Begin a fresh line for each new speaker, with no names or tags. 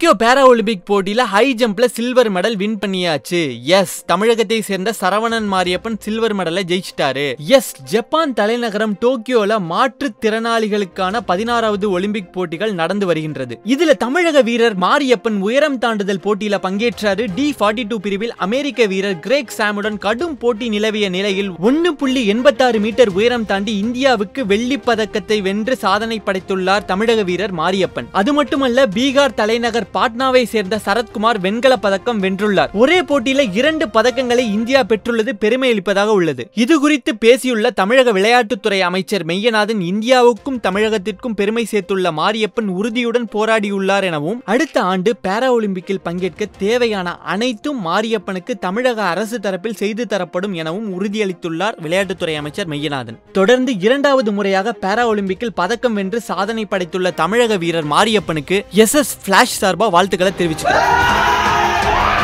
Tokyo para Olympic போட்டியில high ஜம்ப்ல silver medal win பண்ணியாச்சு எஸ் தமிழகத்தை சேர்ந்த சரவணன் மாரியப்பன் சில்வர் மெடலை ஜெயிச்சிட்டாரு எஸ் ஜப்பான் தலைநகரம் டோக்கியோல மாற்றுத்திறனாளிகளுக்கான பதினாறாவது ஒலிம்பிக் போட்டிகள் நடந்து வருகின்றது இதுல தமிழக வீரர் மாரியப்பன் உயரம் தாண்டுதல் போட்டியில பங்கேற்றாரு டி ஃபார்ட்டி டூ பிரிவில் அமெரிக்க வீரர் கிரேக் சாமுடன் கடும் போட்டி நிலவிய நிலையில் ஒன்னு புள்ளி எண்பத்தாறு மீட்டர் உயரம் தாண்டி இந்தியாவுக்கு வெள்ளி பதக்கத்தை வென்று சாதனை படைத்துள்ளார் தமிழக வீரர் மாரியப்பன் அது மட்டுமல்ல பீகார் தலைநகர் பாட்னாவை சேர்ந்த சரத்குமார் வெண்கல பதக்கம் வென்றுள்ளார் ஒரே போட்டியில இரண்டு பதக்கங்களை இந்தியா பெற்றுள்ளது பெருமை அளிப்பதாக உள்ளது இது குறித்து பேசியுள்ள தமிழக விளையாட்டுத்துறை அமைச்சர் மெய்யநாதன் இந்தியாவுக்கும் தமிழகத்திற்கும் பெருமை சேர்த்துள்ள மாரியப்பன் உறுதியுடன் போராடியுள்ளார் எனவும் அடுத்த ஆண்டு பாரா ஒலிம்பிக்கில் பங்கேற்க தேவையான அனைத்தும் மாரியப்பனுக்கு தமிழக அரசு தரப்பில் செய்து தரப்படும் எனவும் உறுதியளித்துள்ளார் விளையாட்டுத்துறை அமைச்சர் மெய்யநாதன் தொடர்ந்து இரண்டாவது முறையாக பாரா ஒலிம்பிக்கில் பதக்கம் வென்று சாதனை படைத்துள்ள தமிழக வீரர் மாரியப்பனுக்கு எஸ் எஸ் பிளாஷ் சார்பா வாழ்த்துக்களை தெரிவிச்சுக்கிறார்